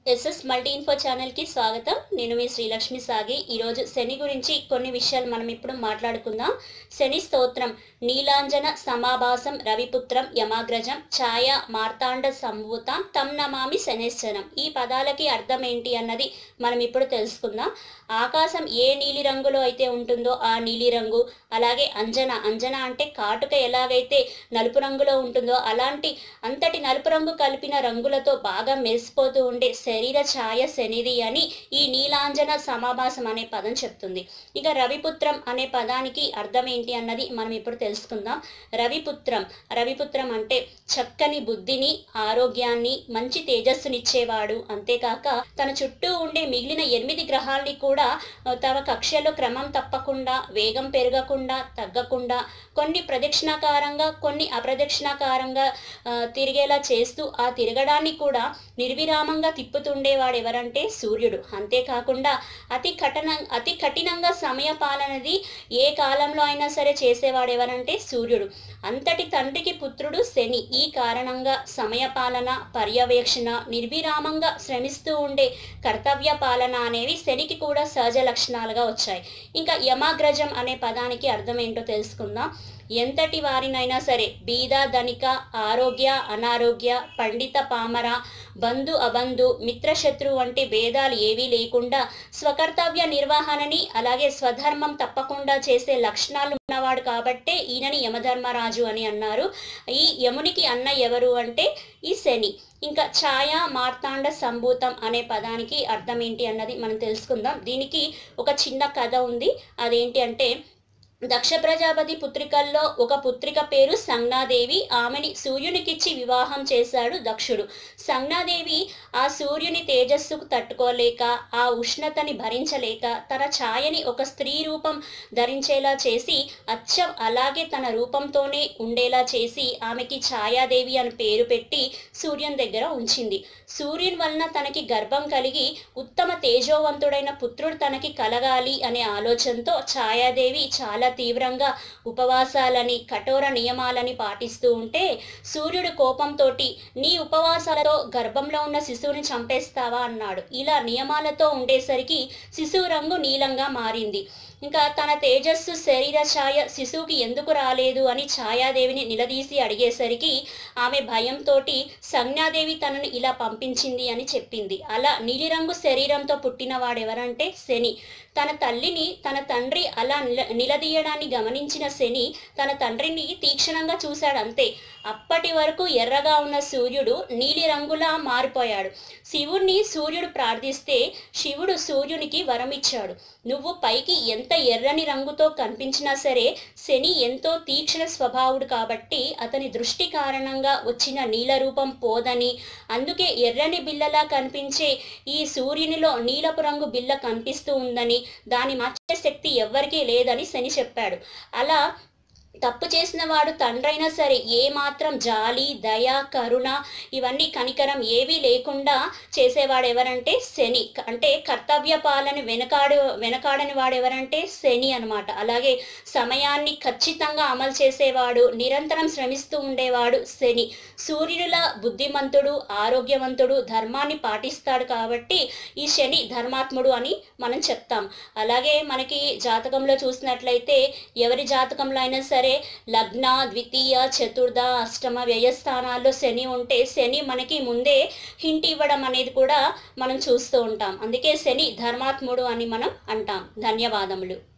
SS multi info ఛానల్కి స్వాగతం నేను మీ శ్రీలక్ష్మి సాగి ఈరోజు శని గురించి కొన్ని విషయాలు మనం ఇప్పుడు మాట్లాడుకుందాం శని స్తోత్రం నీలాంజన సమాభాసం రవిపుత్రం యమాగ్రజం ఛాయ మార్తాండ సంభూతం తం నమామి శనేశ్వరం ఈ పదాలకి అర్థం ఏంటి అన్నది మనం ఇప్పుడు తెలుసుకుందాం ఆకాశం ఏ నీలి రంగులో అయితే ఉంటుందో ఆ నీలి రంగు అలాగే అంజన అంజన అంటే కాటుక ఎలాగైతే నలుపు రంగులో ఉంటుందో అలాంటి అంతటి నలుపు రంగు కలిపిన రంగులతో బాగా మెరిసిపోతూ ఉండే శరీర ఛాయ శనిది అని ఈ నీలాంజన సమాభాసం అనే పదం చెప్తుంది ఇక రవిపుత్రం అనే పదానికి అర్థం ఏంటి అన్నది మనం ఇప్పుడు తెలుసుకుందాం రవిపుత్రం రవిపుత్రం అంటే చక్కని బుద్ధిని ఆరోగ్యాన్ని మంచి తేజస్సునిచ్చేవాడు అంతేకాక తన చుట్టూ ఉండే మిగిలిన ఎనిమిది గ్రహాల్ని కూడా ఆ, తమ కక్షలో క్రమం తప్పకుండా వేగం పెరగకుండా తగ్గకుండా కొన్ని ప్రదక్షిణాకారంగా కొన్ని అప్రదక్షిణాకారంగా ఆ, తిరిగేలా చేస్తూ ఆ తిరగడాన్ని కూడా నిర్విరామంగా తిప్పుతుండేవాడు ఎవరంటే సూర్యుడు అంతేకాకుండా అతి కఠిన అతి కఠినంగా సమయ పాలనది ఏ కాలంలో అయినా సరే చేసేవాడు ఎవరంటే సూర్యుడు అంతటి తండ్రికి పుత్రుడు శని ఈ కారణంగా సమయ పాలన పర్యవేక్షణ నిర్విరామంగా శ్రమిస్తూ ఉండే కర్తవ్య పాలన అనేవి శనికి కూడా సహజ లక్షణాలుగా వచ్చాయి ఇంకా యమాగ్రజం అనే పదానికి అర్థం ఏంటో తెలుసుకుందాం ఎంతటి వారినైనా సరే బీద ధనిక ఆరోగ్య అనారోగ్య పండిత పామర బంధు అబంధు మిత్రశత్రు వంటి భేదాలు ఏవీ లేకుండా స్వకర్తవ్య నిర్వహణని అలాగే స్వధర్మం తప్పకుండా చేసే లక్షణాలు ఉన్నవాడు కాబట్టే ఈయనని యమధర్మరాజు అని అన్నారు ఈ యమునికి అన్న ఎవరు అంటే ఈ శని ఇంకా ఛాయ మార్తాండ సంభూతం అనే పదానికి అర్థం ఏంటి అన్నది మనం తెలుసుకుందాం దీనికి ఒక చిన్న కథ ఉంది అదేంటి అంటే దక్ష ప్రజాపతి పుత్రికల్లో ఒక పుత్రిక పేరు సంజ్ఞాదేవి ఆమెని సూర్యునికిచ్చి వివాహం చేశాడు దక్షుడు సంజ్ఞాదేవి ఆ సూర్యుని తేజస్సుకు తట్టుకోలేక ఆ ఉష్ణతని భరించలేక తన ఛాయని ఒక స్త్రీ రూపం ధరించేలా చేసి అచ్చం అలాగే తన రూపంతోనే ఉండేలా చేసి ఆమెకి ఛాయాదేవి అని పేరు పెట్టి సూర్యుని దగ్గర ఉంచింది సూర్యుని వలన తనకి గర్భం కలిగి ఉత్తమ తేజోవంతుడైన పుత్రుడు తనకి కలగాలి అనే ఆలోచనతో ఛాయాదేవి చాలా తీవ్రంగా ఉపవాసాలని కఠోర నియమాలని పాటిస్తూ ఉంటే సూర్యుడు కోపంతో నీ ఉపవాసాలతో గర్భంలో ఉన్న శిశువుని చంపేస్తావా అన్నాడు ఇలా నియమాలతో ఉండేసరికి శిశువు రంగు నీలంగా మారింది ఇంకా తన తేజస్సు శరీర ఛాయ శిశువుకి ఎందుకు రాలేదు అని ఛాయాదేవిని నిలదీసి అడిగేసరికి ఆమె భయంతో సంజ్ఞాదేవి తనను ఇలా పంపించింది అని చెప్పింది అలా నీలిరంగు శరీరంతో పుట్టినవాడెవరంటే శని తన తల్లిని తన తండ్రి అలా నిల నిలదీయడాన్ని గమనించిన శని తన తండ్రిని తీక్షణంగా చూశాడు అంతే అప్పటి వరకు ఎర్రగా ఉన్న సూర్యుడు నీలి రంగులా మారిపోయాడు శివుణ్ణి సూర్యుడు ప్రార్థిస్తే శివుడు సూర్యునికి వరం ఇచ్చాడు నువ్వు పైకి ఎంత ఎర్రని రంగుతో కనిపించినా సరే శని ఎంతో తీక్షణ స్వభావుడు కాబట్టి అతని దృష్టి కారణంగా వచ్చిన నీల రూపం పోదని అందుకే ఎర్రని బిల్లలా కనిపించే ఈ సూర్యునిలో నీలపు రంగు బిల్ల కనిపిస్తూ ఉందని దాని మార్చే శక్తి ఎవ్వరికీ లేదని శని చెప్పాడు అలా తప్పు చేసిన వాడు తండ్రైనా సరే ఏ మాత్రం జాలి దయ కరుణ ఇవన్నీ కనికరం ఏవీ లేకుండా చేసేవాడు ఎవరంటే శని అంటే కర్తవ్య పాలన వెనకాడు వెనకాడని వాడు ఎవరంటే శని అనమాట అలాగే సమయాన్ని ఖచ్చితంగా అమలు చేసేవాడు నిరంతరం శ్రమిస్తూ ఉండేవాడు శని సూర్యుడిలా బుద్ధిమంతుడు ఆరోగ్యవంతుడు ధర్మాన్ని పాటిస్తాడు కాబట్టి ఈ శని ధర్మాత్ముడు అని మనం చెప్తాం అలాగే మనకి జాతకంలో చూసినట్లయితే ఎవరి జాతకంలో అయినా సరే లగ్న ద్వితీయ చతుర్థ అష్టమ వ్యయస్థానాల్లో శని ఉంటే శని మనకి ముందే హింట్ ఇవ్వడం అనేది కూడా మనం చూస్తూ ఉంటాం అందుకే శని ధర్మాత్ముడు అని మనం అంటాం ధన్యవాదములు